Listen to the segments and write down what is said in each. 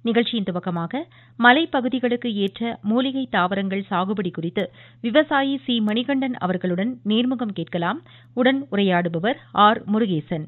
நிகழ்ச்சியின் துவக்கமாக மலைப்பகுதிகளுக்கு ஏற்ற மூலிகை தாவரங்கள் சாகுபடி குறித்து விவசாயி சி மணிகண்டன் அவர்களுடன் நேர்முகம் கேட்கலாம் உடன் உரையாடுபவர் ஆர் முருகேசன்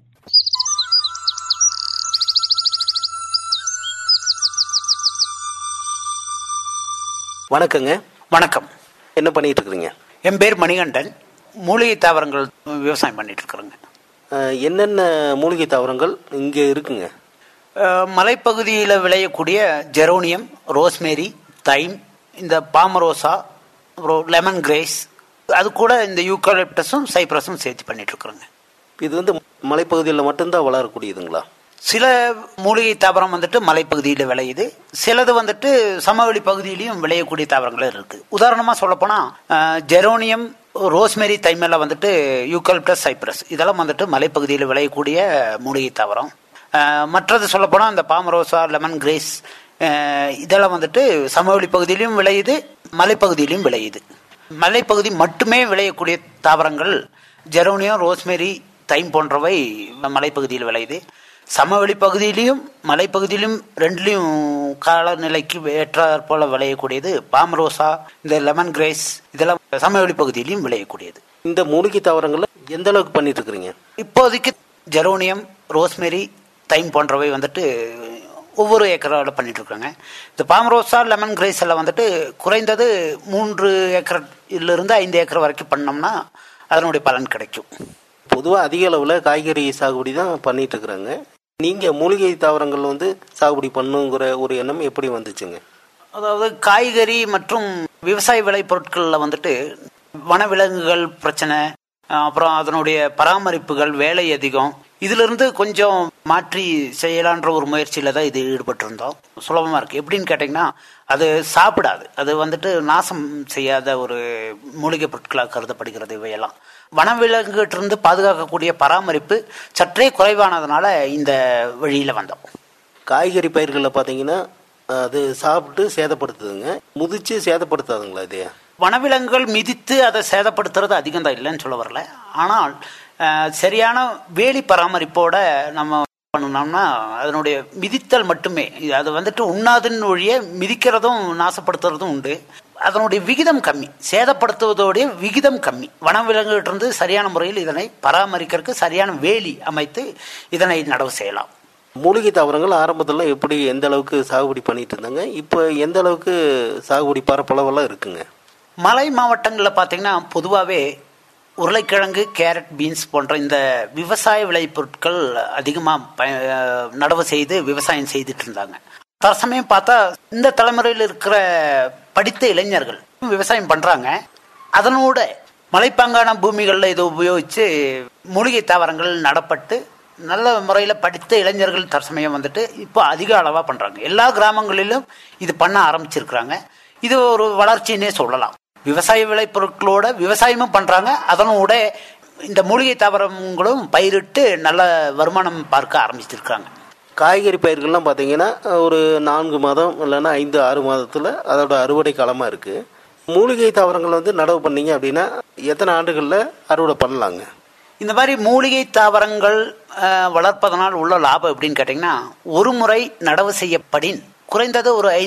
வணக்கங்க வணக்கம் என்ன பண்ணிட்டு இருக்கிறீங்க என் பேர் மணிகண்டன் மூலிகை தாவரங்கள் விவசாயம் பண்ணிட்டு இருக்கிறேங்க அஹ், என்னென்ன மூலிகை தாவரங்கள் இங்கே இருக்குங்க அஹ், மலைப்பகுதியில் விளையக்கூடிய ஜெரோனியம் ரோஸ்மேரி தைம் இந்த பாமரோசா அப்புறம் லெமன் கிரேஸ் அது கூட இந்த யூக்கலிப்டஸும் சைப்ரஸும் சேர்த்து பண்ணிட்டு இருக்கிறோங்க இது வந்து மலைப்பகுதியில் மட்டும்தான் வளரக்கூடியதுங்களா சில மூலிகை தாவரம் வந்துட்டு மலைப்பகுதியில் விளையுது சிலது வந்துட்டு சமவெளி பகுதியிலையும் விளையக்கூடிய தாவரங்கள் இருக்கு உதாரணமா சொல்லப்போனா அஹ், ஜெரோனியம் ரோஸ்மெரி தைமெல்லாம் வந்துட்டு யூக்கலிப்டஸ் சைப்ரஸ் இதெல்லாம் வந்துட்டு மலைப்பகுதியில் விளையக்கூடிய மூலிகை தாவரம் அஹ், மற்றது சொல்லப்போனா இந்த பாமரோசா லெமன் கிரேஸ் அஹ், இதெல்லாம் வந்துட்டு சமவெளி பகுதியிலும் விளையுது மலைப்பகுதியிலும் விளையுது மலைப்பகுதி மட்டுமே விளையக்கூடிய தாவரங்கள் ஜெரோனியம் ரோஸ்மெரி தைம் போன்றவை மலைப்பகுதியில் விளையுது சமவெளி பகுதியிலையும் மலைப்பகுதியிலும் ரெண்டுலையும் காலநிலைக்கு ஏற்றாற் போல விளையக்கூடியது பாமரோசா இந்த லெமன் கிரேஸ் இதெல்லாம் சமவெளி பகுதியிலையும் விளையக்கூடியது இந்த மூலிகை தாவரங்களை எந்த அளவுக்கு பண்ணிட்டு இருக்கிறீங்க இப்போதைக்கு ஜெரோனியம் ரோஸ்மெரி தைம் போன்றவை வந்துட்டு ஒவ்வொரு ஏக்கரோட பண்ணிட்டு இருக்காங்க இந்த பாமரோசா லெமன் கிரேஸ் எல்லாம் வந்துட்டு குறைந்தது மூன்று ஏக்கர் இருந்து ஐந்து ஏக்கர் வரைக்கும் பண்ணோம்னா அதனுடைய பலன் கிடைக்கும் பொதுவாக அதிக அளவில் காய்கறி சாகுபடி தான் பண்ணிட்டு இருக்கிறாங்க நீங்கள் மூலிகை தாவரங்கள் வந்து சாகுபடி பண்ணுங்கிற ஒரு எண்ணம் எப்படி வந்துச்சுங்க அதாவது காய்கறி மற்றும் விவசாய விளைபொருட்களில் வந்துட்டு வனவிலங்குகள் பிரச்சனை அஹ் அப்புறம் அதனுடைய பராமரிப்புகள் வேலை அதிகம் இதுல இருந்து கொஞ்சம் மாற்றி செய்யலான்ற ஒரு முயற்சியில தான் இது ஈடுபட்டிருந்தோம் சுலபமா இருக்கு எப்படின்னு கேட்டிங்கன்னா அது சாப்பிடாது அது வந்துட்டு நாசம் செய்யாத ஒரு மூலிகை பொருட்களாக கருதப்படுகிறது இவையெல்லாம் வனவிலங்குகிட்ட இருந்து பாதுகாக்கக்கூடிய பராமரிப்பு சற்றே குறைவானதுனால இந்த வழியில வந்தோம் காய்கறி பயிர்களில் பார்த்தீங்கன்னா அது சாப்பிட்டு சேதப்படுத்துதுங்க முதிச்சு சேதப்படுத்தாதுங்களா இது வனவிலங்குகள் மிதித்து அதை சேதப்படுத்துறது அதிகம் தான் இல்லைன்னு சொல்ல வரல ஆனால் அஹ், சரியான வேலி பராமரிப்போட நம்ம பண்ணோம்னா அதனுடைய மிதித்தல் மட்டுமே இது அது வந்துட்டு உண்ணாதுன்னு ஒழிய மிதிக்கிறதும் நாசப்படுத்துறதும் உண்டு அதனுடைய விகிதம் கம்மி சேதப்படுத்துவதோடைய விகிதம் கம்மி வனவிலங்குகிட்ட இருந்து சரியான முறையில் இதனை பராமரிக்கிறதுக்கு சரியான வேலி அமைத்து இதனை நடவு செய்யலாம் மூலிகை தாவரங்கள் ஆரம்பத்தில் எப்படி எந்த அளவுக்கு சாகுபடி பண்ணிட்டு இருந்தாங்க இப்போ எந்த அளவுக்கு சாகுபடி பரப்பளவெல்லாம் இருக்குங்க மலை மாவட்டங்களில் பார்த்தீங்கன்னா பொதுவாகவே உருளைக்கிழங்கு கேரட் பீன்ஸ் போன்ற இந்த விவசாய விளைபொருட்கள் அதிகமாக நடவு செய்து விவசாயம் செய்துட்டு இருந்தாங்க தற்சமயம் பார்த்தா இந்த தலைமுறையில் இருக்கிற படித்த இளைஞர்கள் விவசாயம் பண்ணுறாங்க அதனோட மலைப்பாங்கான பூமிகளில் இதை உபயோகித்து மூலிகை தாவரங்கள் நடப்பட்டு நல்ல முறையில் படித்த இளைஞர்கள் தற்சமயம் வந்துட்டு இப்போ அதிக அளவாக பண்ணுறாங்க எல்லா கிராமங்களிலும் இது பண்ண ஆரம்பிச்சிருக்கிறாங்க இது ஒரு வளர்ச்சின்னே சொல்லலாம் விவசாய விளைபொருட்களோட விவசாயமும் பண்றாங்க அதனோட இந்த மூலிகை தாவரங்களும் பயிரிட்டு நல்ல வருமானம் பார்க்க ஆரம்பிச்சிருக்காங்க காய்கறி பயிர்கள்லாம் பார்த்தீங்கன்னா ஒரு நான்கு மாதம் இல்லைன்னா ஐந்து ஆறு மாதத்தில் அதோட அறுவடை காலமாக இருக்குது மூலிகை தாவரங்கள் வந்து நடவு பண்ணீங்க அப்படின்னா எத்தனை ஆண்டுகளில் அறுவடை பண்ணலாங்க இந்த மாதிரி மூலிகை தாவரங்கள் அஹ், வளர்ப்பதனால் உள்ள லாபம் எப்படின்னு கேட்டிங்கன்னா ஒரு முறை நடவு செய்யப்படின் குறைந்தது ஒரு ஐந்து